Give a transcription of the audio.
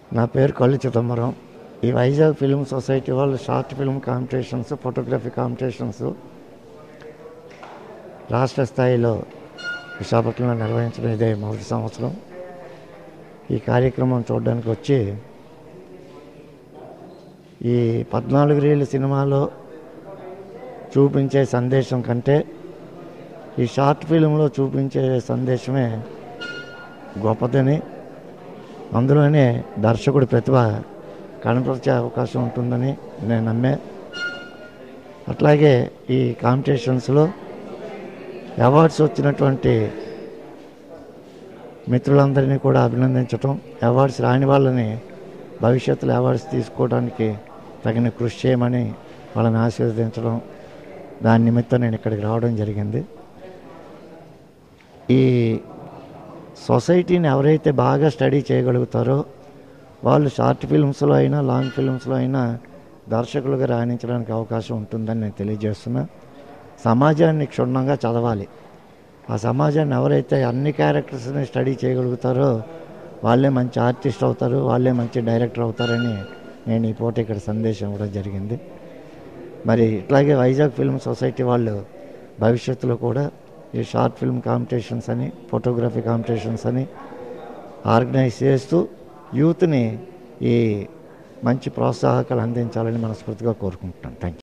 నా పేరు కళ్ళు చిదంబరం ఈ వైజాగ్ ఫిల్మ్ సొసైటీ వాళ్ళు short film competitions photography competitions రాష్ట్ర స్థాయిలో విశాఖపట్నంలో నిర్వహించడం ఇదే మొదటి సంవత్సరం ఈ కార్యక్రమం చూడడానికి వచ్చి ఈ పద్నాలుగు రీల్ సినిమాలో చూపించే సందేశం కంటే ఈ షార్ట్ ఫిల్మ్లో చూపించే సందేశమే గొప్పదని అందులోనే దర్శకుడి ప్రతిభ కనపరిచే అవకాశం ఉంటుందని నేను నమ్మే అట్లాగే ఈ కాంపిటీషన్స్లో అవార్డ్స్ వచ్చినటువంటి మిత్రులందరినీ కూడా అభినందించటం అవార్డ్స్ రాని వాళ్ళని భవిష్యత్తులో అవార్డ్స్ తీసుకోవడానికి తగిన కృషి చేయమని వాళ్ళని ఆశీర్వదించడం దాని నిమిత్తం నేను ఇక్కడికి రావడం జరిగింది ఈ సొసైటీని ఎవరైతే బాగా స్టడీ చేయగలుగుతారో వాళ్ళు షార్ట్ ఫిల్మ్స్లో అయినా లాంగ్ ఫిల్మ్స్లో అయినా దర్శకులుగా రాణించడానికి అవకాశం ఉంటుందని నేను తెలియజేస్తున్నా సమాజాన్ని క్షుణ్ణంగా చదవాలి ఆ సమాజాన్ని ఎవరైతే అన్ని క్యారెక్టర్స్ని స్టడీ చేయగలుగుతారో వాళ్ళే మంచి ఆర్టిస్ట్ అవుతారు వాళ్ళే మంచి డైరెక్టర్ అవుతారని నేను ఈ పూట ఇక్కడ సందేశం ఇవ్వడం జరిగింది మరి ఇట్లాగే వైజాగ్ ఫిల్మ్ సొసైటీ వాళ్ళు భవిష్యత్తులో కూడా ఈ షార్ట్ ఫిల్మ్ కాంపిటీషన్స్ అని ఫోటోగ్రఫీ కాంపిటీషన్స్ అని ఆర్గనైజ్ చేస్తూ యూత్ని ఈ మంచి ప్రోత్సాహకాలు అందించాలని మనస్ఫూర్తిగా కోరుకుంటున్నాను థ్యాంక్ యూ